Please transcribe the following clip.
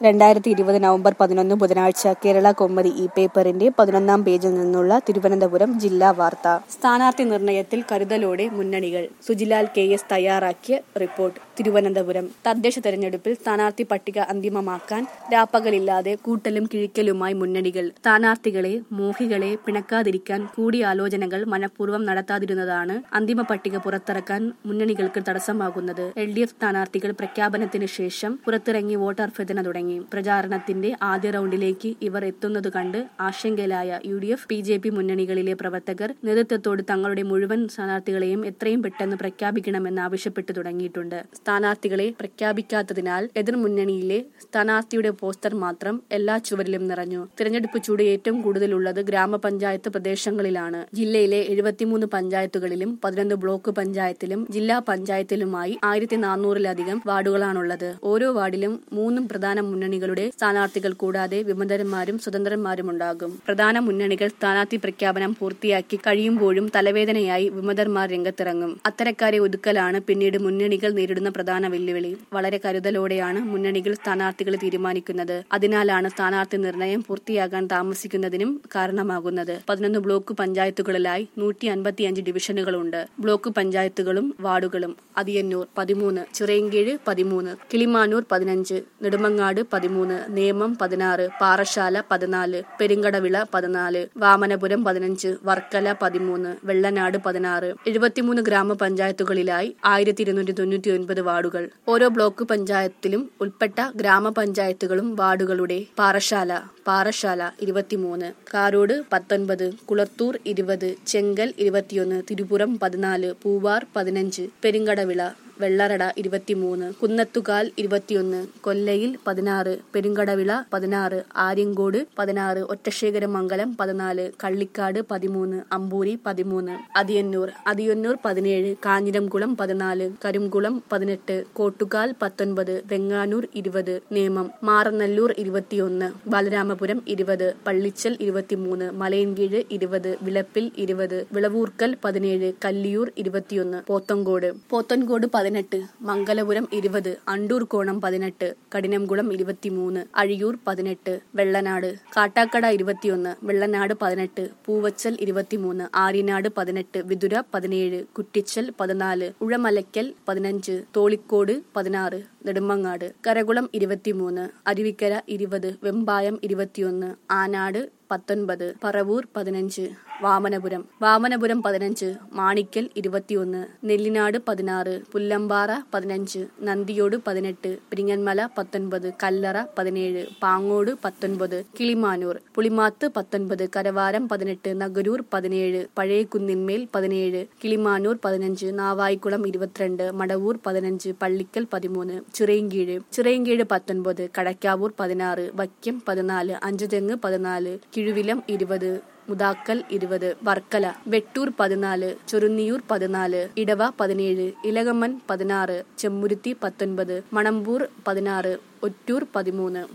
രണ്ടായിരത്തി ഇരുപത് നവംബർ പതിനൊന്ന് ബുധനാഴ്ച കേരള കൗമുദി ഈ പേപ്പറിന്റെ പതിനൊന്നാം പേജിൽ നിന്നുള്ള തിരുവനന്തപുരം ജില്ലാ വാർത്ത സ്ഥാനാർത്ഥി നിർണയത്തിൽ കരുതലോടെ മുന്നണികൾ സുജിലാൽ കെ എസ് തയ്യാറാക്കിയ റിപ്പോർട്ട് തിരുവനന്തപുരം തദ്ദേശ തെരഞ്ഞെടുപ്പിൽ സ്ഥാനാർത്ഥി പട്ടിക അന്തിമമാക്കാൻ രാപ്പകലില്ലാതെ കൂട്ടലും കിഴിക്കലുമായി മുന്നണികൾ സ്ഥാനാർത്ഥികളെ മോഹികളെ പിണക്കാതിരിക്കാൻ കൂടിയാലോചനകൾ മനഃപൂർവ്വം നടത്താതിരുന്നതാണ് അന്തിമ പട്ടിക പുറത്തിറക്കാൻ മുന്നണികൾക്ക് തടസ്സമാകുന്നത് എൽ ഡി എഫ് സ്ഥാനാർത്ഥികൾ പ്രഖ്യാപനത്തിന് ശേഷം പുറത്തിറങ്ങി വോട്ടഭ്യർത്ഥന തുടങ്ങി പ്രചാരണത്തിന്റെ ആദ്യ റൗണ്ടിലേക്ക് ഇവർ എത്തുന്നത് കണ്ട് ആശങ്കയിലായ U D F B J P മുന്നണികളിലെ പ്രവർത്തകർ നേതൃത്വത്തോട് തങ്ങളുടെ മുഴുവൻ സ്ഥാനാർത്ഥികളെയും എത്രയും പെട്ടെന്ന് പ്രഖ്യാപിക്കണമെന്ന് ആവശ്യപ്പെട്ടു തുടങ്ങിയിട്ടുണ്ട് സ്ഥാനാർത്ഥികളെ പ്രഖ്യാപിക്കാത്തതിനാൽ എതിർമുന്നണിയിലെ സ്ഥാനാർത്ഥിയുടെ പോസ്റ്റർ മാത്രം എല്ലാ ചുവരിലും നിറഞ്ഞു തിരഞ്ഞെടുപ്പ് ചൂട് ഏറ്റവും കൂടുതലുള്ളത് ഗ്രാമപഞ്ചായത്ത് പ്രദേശങ്ങളിലാണ് ജില്ലയിലെ എഴുപത്തിമൂന്ന് പഞ്ചായത്തുകളിലും പതിനൊന്ന് ബ്ലോക്ക് പഞ്ചായത്തിലും ജില്ലാ പഞ്ചായത്തിലുമായി ആയിരത്തി നാനൂറിലധികം വാർഡുകളാണുള്ളത് ഓരോ വാർഡിലും മൂന്നും പ്രധാന മുന്നണികളുടെ സ്ഥാനാർത്ഥികൾ കൂടാതെ വിമതന്മാരും സ്വതന്ത്രന്മാരും ഉണ്ടാകും പ്രധാന മുന്നണികൾ സ്ഥാനാർത്ഥി പ്രഖ്യാപനം പൂർത്തിയാക്കി കഴിയുമ്പോഴും തലവേദനയായി വിമതന്മാർ രംഗത്തിറങ്ങും അത്തരക്കാരെ ഒതുക്കലാണ് പിന്നീട് മുന്നണികൾ നേരിടുന്ന പ്രധാന വെല്ലുവിളി വളരെ കരുതലോടെയാണ് മുന്നണികൾ സ്ഥാനാർത്ഥികളെ തീരുമാനിക്കുന്നത് അതിനാലാണ് സ്ഥാനാർത്ഥി നിർണയം പൂർത്തിയാകാൻ താമസിക്കുന്നതിനും കാരണമാകുന്നത് പതിനൊന്ന് ബ്ലോക്ക് പഞ്ചായത്തുകളിലായി നൂറ്റി അൻപത്തിയഞ്ച് ഡിവിഷനുകളുണ്ട് ബ്ലോക്ക് പഞ്ചായത്തുകളും വാർഡുകളും അതിയന്നൂർ പതിമൂന്ന് ചിറയൻകീഴ് പതിമൂന്ന് കിളിമാനൂർ പതിനഞ്ച് നെടുമങ്ങാട് പതിമൂന്ന് നേമം പതിനാറ് പാറശാല പതിനാല് പെരിങ്കടവിള പതിനാല് വാമനപുരം പതിനഞ്ച് വർക്കല പതിമൂന്ന് വെള്ളനാട് പതിനാറ് എഴുപത്തിമൂന്ന് ഗ്രാമപഞ്ചായത്തുകളിലായി ആയിരത്തി ഇരുന്നൂറ്റി തൊണ്ണൂറ്റി ഒൻപത് വാർഡുകൾ ഓരോ ബ്ലോക്ക് പഞ്ചായത്തിലും ഉൾപ്പെട്ട ഗ്രാമപഞ്ചായത്തുകളും വാർഡുകളുടെ പാറശാല പാറശാല ഇരുപത്തിമൂന്ന് കാരോട് പത്തൊൻപത് കുളത്തൂർ ഇരുപത് ചെങ്കൽ ഇരുപത്തിയൊന്ന് തിരുപുറം പതിനാല് പൂവാർ പതിനഞ്ച് പെരിങ്കടവിള വെള്ളറട ഇരുപത്തിമൂന്ന് കുന്നത്തുകാൽ ഇരുപത്തിയൊന്ന് കൊല്ലയിൽ പതിനാറ് പെരുങ്കടവിള പതിനാറ് ആര്യങ്കോട് പതിനാറ് ഒറ്റശേഖരമംഗലം പതിനാല് കള്ളിക്കാട് പതിമൂന്ന് അമ്പൂരി പതിമൂന്ന് അതിയന്നൂർ അതിയന്നൂർ പതിനേഴ് കാഞ്ഞിരംകുളം പതിനാല് കരുംകുളം പതിനെട്ട് കോട്ടുകാൽ പത്തൊൻപത് വെങ്ങാനൂർ ഇരുപത് നേമം മാറനല്ലൂർ ഇരുപത്തിയൊന്ന് ബാലരാമപുരം ഇരുപത് പള്ളിച്ചൽ ഇരുപത്തിമൂന്ന് മലയൻകീഴ് ഇരുപത് വിളപ്പിൽ ഇരുപത് വിളവൂർക്കൽ പതിനേഴ് കല്ലിയൂർ ഇരുപത്തിയൊന്ന് പോത്തങ്കോട് പോത്തൻകോട് പതിനെട്ട് മംഗലപുരം ഇരുപത് അണ്ടൂർകോണം പതിനെട്ട് കഠിനംകുളം ഇരുപത്തിമൂന്ന് അഴിയൂർ പതിനെട്ട് വെള്ളനാട് കാട്ടാക്കട ഇരുപത്തിയൊന്ന് വെള്ളനാട് പതിനെട്ട് പൂവച്ചൽ ഇരുപത്തിമൂന്ന് ആര്യനാട് പതിനെട്ട് വിതുര പതിനേഴ് കുറ്റിച്ചൽ പതിനാല് ഉഴമലയ്ക്കൽ പതിനഞ്ച് തോളിക്കോട് പതിനാറ് നെടുമങ്ങാട് കരകുളം ഇരുപത്തിമൂന്ന് അരുവിക്കര ഇരുപത് വെമ്പായം ഇരുപത്തിയൊന്ന് ആനാട് പത്തൊൻപത് പറവൂർ പതിനഞ്ച് വാമനപുരം വാമനപുരം പതിനഞ്ച് മാണിക്കൽ ഇരുപത്തിയൊന്ന് നെല്ലിനാട് പതിനാറ് പുല്ലമ്പാറ പതിനഞ്ച് നന്ദിയോട് പതിനെട്ട് പിരിങ്ങന്മല പത്തൊൻപത് കല്ലറ പതിനേഴ് പാങ്ങോട് പത്തൊൻപത് കിളിമാനൂർ പുളിമാത്ത് പത്തൊൻപത് കരവാരം പതിനെട്ട് നഗരൂർ പതിനേഴ് പഴയകുന്നിന്മേൽ പതിനേഴ് കിളിമാനൂർ പതിനഞ്ച് നാവായിക്കുളം ഇരുപത്തിരണ്ട് മടവൂർ പതിനഞ്ച് പള്ളിക്കൽ പതിമൂന്ന് ചിറയൻകീഴ് ചിറയൻകീഴ് പത്തൊൻപത് കടക്കാവൂർ പതിനാറ് വൈക്കം പതിനാല് അഞ്ചുതെങ്ങ് പതിനാല് കിഴുവിലം ഇരുപത് മുതാക്കൽ ഇരുപത് വർക്കല വെട്ടൂർ പതിനാല് ചൊരുന്നിയൂർ പതിനാല് ഇടവ പതിനേഴ് ഇലകമ്മൻ പതിനാറ് ചെമ്മുരുത്തി പത്തൊൻപത് മണമ്പൂർ പതിനാറ് ഒറ്റൂർ പതിമൂന്ന്